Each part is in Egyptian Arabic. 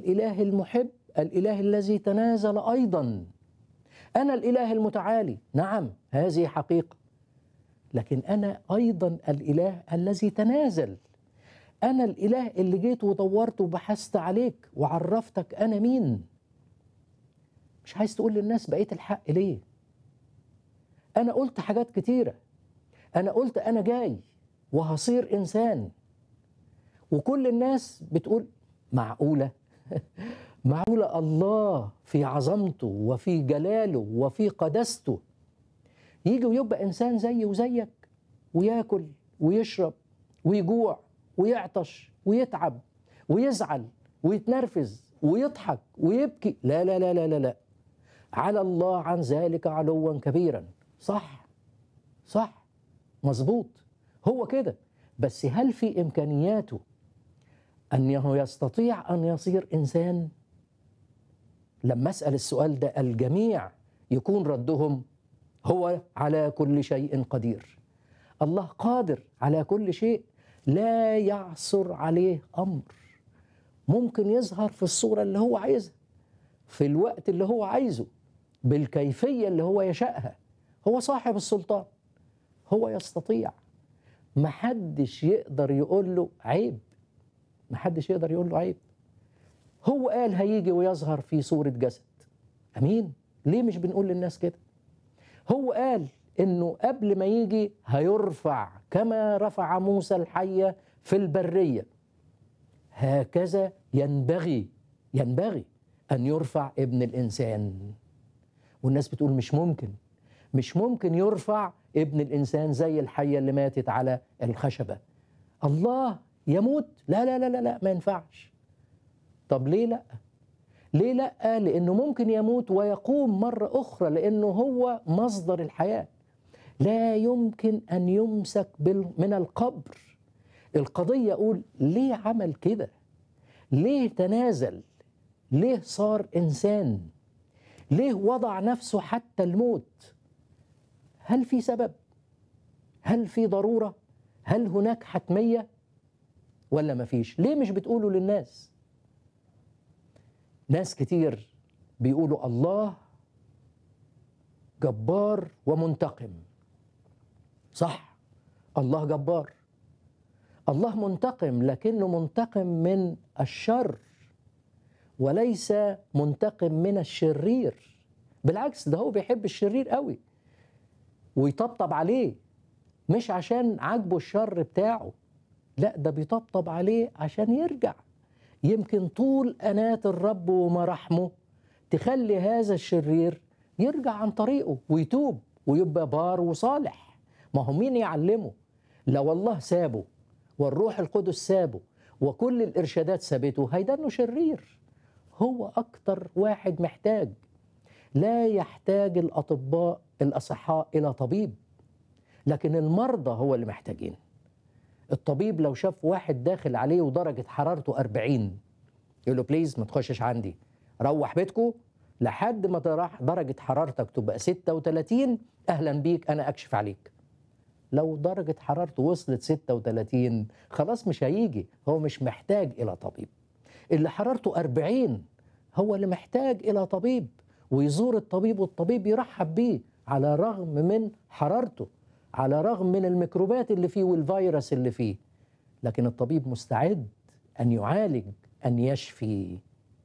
الإله المحب الإله الذي تنازل أيضا أنا الإله المتعالي نعم هذه حقيقة لكن أنا أيضا الإله الذي تنازل أنا الإله اللي جيت ودورت وبحثت عليك وعرفتك أنا مين مش عايز تقول للناس بقيت الحق ليه أنا قلت حاجات كتيرة أنا قلت أنا جاي وهصير إنسان وكل الناس بتقول معقولة معقولة الله في عظمته وفي جلاله وفي قدسته يجي ويبقى إنسان زيي وزيك وياكل ويشرب ويجوع ويعطش ويتعب ويزعل ويتنرفز ويضحك ويبكي لا لا لا لا لا, لا. على الله عن ذلك علوا كبيرا صح صح مظبوط هو كده بس هل في إمكانياته أنه يستطيع أن يصير إنسان لما أسأل السؤال ده الجميع يكون ردهم هو على كل شيء قدير الله قادر على كل شيء لا يعثر عليه أمر ممكن يظهر في الصورة اللي هو عايزها في الوقت اللي هو عايزه بالكيفية اللي هو يشاءها هو صاحب السلطان هو يستطيع محدش يقدر يقول له عيب محدش يقدر يقول له عيب هو قال هيجي ويظهر في صورة جسد أمين ليه مش بنقول للناس كده هو قال إنه قبل ما يجي هيرفع كما رفع موسى الحية في البرية هكذا ينبغي ينبغي أن يرفع ابن الإنسان والناس بتقول مش ممكن مش ممكن يرفع ابن الإنسان زي الحية اللي ماتت على الخشبة الله يموت لا لا لا لا, لا ما ينفعش طب ليه لا ليه لا لانه ممكن يموت ويقوم مره اخرى لانه هو مصدر الحياه لا يمكن ان يمسك من القبر القضيه اقول ليه عمل كده ليه تنازل ليه صار انسان ليه وضع نفسه حتى الموت هل في سبب هل في ضروره هل هناك حتميه ولا مفيش ليه مش بتقولوا للناس ناس كتير بيقولوا الله جبار ومنتقم صح الله جبار الله منتقم لكنه منتقم من الشر وليس منتقم من الشرير بالعكس ده هو بيحب الشرير قوي ويطبطب عليه مش عشان عاجبه الشر بتاعه لا ده بيطبطب عليه عشان يرجع يمكن طول أنات الرب ومراحمه تخلي هذا الشرير يرجع عن طريقه ويتوب ويبقى بار وصالح ما هو مين يعلمه لو الله سابه والروح القدس سابه وكل الإرشادات سابته هيدا إنه شرير هو أكتر واحد محتاج لا يحتاج الأطباء الأصحاء إلى طبيب لكن المرضى هو اللي محتاجين الطبيب لو شاف واحد داخل عليه ودرجة حرارته 40 يقول له بليز ما تخشش عندي روح بيتكو لحد ما تراح درجة حرارتك تبقى 36 أهلا بيك أنا أكشف عليك لو درجة حرارته وصلت 36 خلاص مش هيجي هو مش محتاج إلى طبيب اللي حرارته 40 هو اللي محتاج إلى طبيب ويزور الطبيب والطبيب يرحب بيه على رغم من حرارته على رغم من الميكروبات اللي فيه والفيروس اللي فيه لكن الطبيب مستعد ان يعالج ان يشفي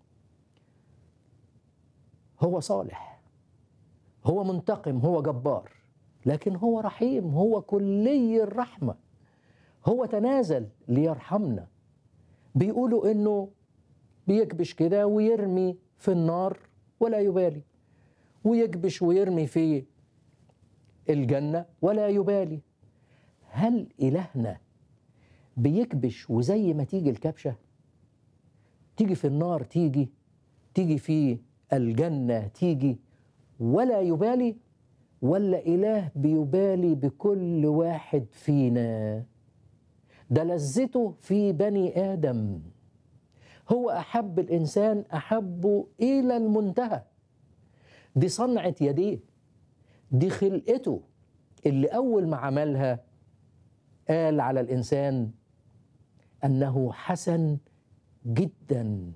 هو صالح هو منتقم هو جبار لكن هو رحيم هو كلي الرحمه هو تنازل ليرحمنا بيقولوا انه بيكبش كده ويرمي في النار ولا يبالي ويكبش ويرمي في الجنة ولا يبالي هل إلهنا بيكبش وزي ما تيجي الكبشة تيجي في النار تيجي تيجي في الجنة تيجي ولا يبالي ولا إله بيبالي بكل واحد فينا ده لذته في بني آدم هو أحب الإنسان أحبه إلى المنتهى دي صنعة يديه دي خلقته اللي أول ما عملها قال على الإنسان أنه حسن جدا